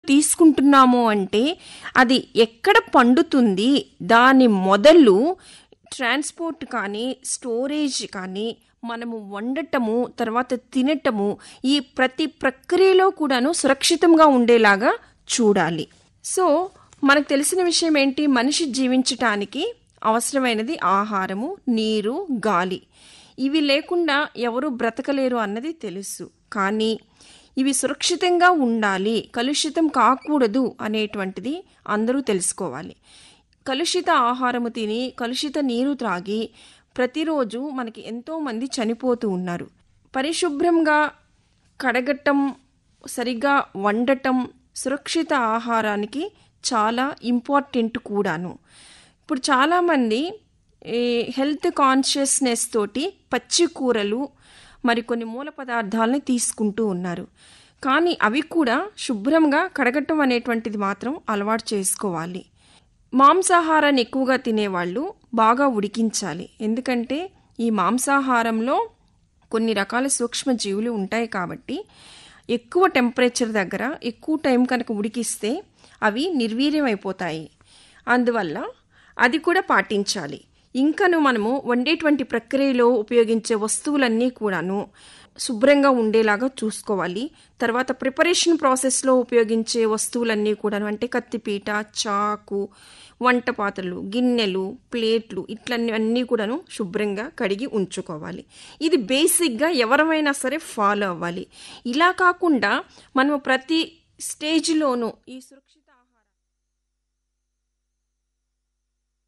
తీసుకుంటున్నాము అంటే అది ఎక్కడ పండుతుంది దాని మొదలు ట్రాన్స్పోర్ట్ కానీ స్టోరేజ్ కానీ మనము వండటము తర్వాత తినటము ఈ ప్రతి ప్రక్రియలో కూడాను సురక్షితంగా ఉండేలాగా చూడాలి సో మనకు తెలిసిన విషయం ఏంటి మనిషి జీవించటానికి అవసరమైనది ఆహారము నీరు గాలి ఇవి లేకుండా ఎవరు బ్రతకలేరు అన్నది తెలుసు కానీ ఇవి సురక్షితంగా ఉండాలి కలుషితం కాకూడదు అనేటువంటిది అందరూ తెలుసుకోవాలి కలుషిత ఆహారము తిని కలుషిత నీరు త్రాగి ప్రతిరోజు మనకి ఎంతోమంది చనిపోతూ ఉన్నారు పరిశుభ్రంగా కడగటం సరిగ్గా వండటం సురక్షిత ఆహారానికి చాలా ఇంపార్టెంట్ కూడాను ఇప్పుడు చాలామంది ఈ హెల్త్ కాన్షియస్నెస్ తోటి పచ్చి కూరలు మరి కొన్ని మూల పదార్థాలని తీసుకుంటూ ఉన్నారు కానీ అవి కూడా శుభ్రంగా కడగటం అనేటువంటిది మాత్రం అలవాటు చేసుకోవాలి మాంసాహారాన్ని ఎక్కువగా తినేవాళ్ళు బాగా ఉడికించాలి ఎందుకంటే ఈ మాంసాహారంలో కొన్ని రకాల సూక్ష్మ జీవులు ఉంటాయి కాబట్టి ఎక్కువ టెంపరేచర్ దగ్గర ఎక్కువ టైం కనుక ఉడికిస్తే అవి నిర్వీర్యం అయిపోతాయి అందువల్ల అది కూడా పాటించాలి ఇంకను మనము వండేటువంటి ప్రక్రియలో ఉపయోగించే వస్తువులన్నీ కూడాను శుభ్రంగా ఉండేలాగా చూసుకోవాలి తర్వాత ప్రిపరేషన్ ప్రాసెస్లో ఉపయోగించే వస్తువులన్నీ కూడాను అంటే కత్తిపీట చాకు వంట పాత్రలు గిన్నెలు ప్లేట్లు ఇట్లన్నీ అన్నీ కూడాను శుభ్రంగా కడిగి ఉంచుకోవాలి ఇది బేసిక్గా ఎవరమైనా సరే ఫాలో అవ్వాలి ఇలా కాకుండా మనము ప్రతి స్టేజ్లోనూ ఈ సురక్షిత ఆహారం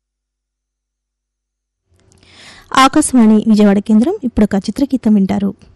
ఆకాశవాణి విజయవాడ కేంద్రం ఇప్పుడు ఒక చిత్రగీతం వింటారు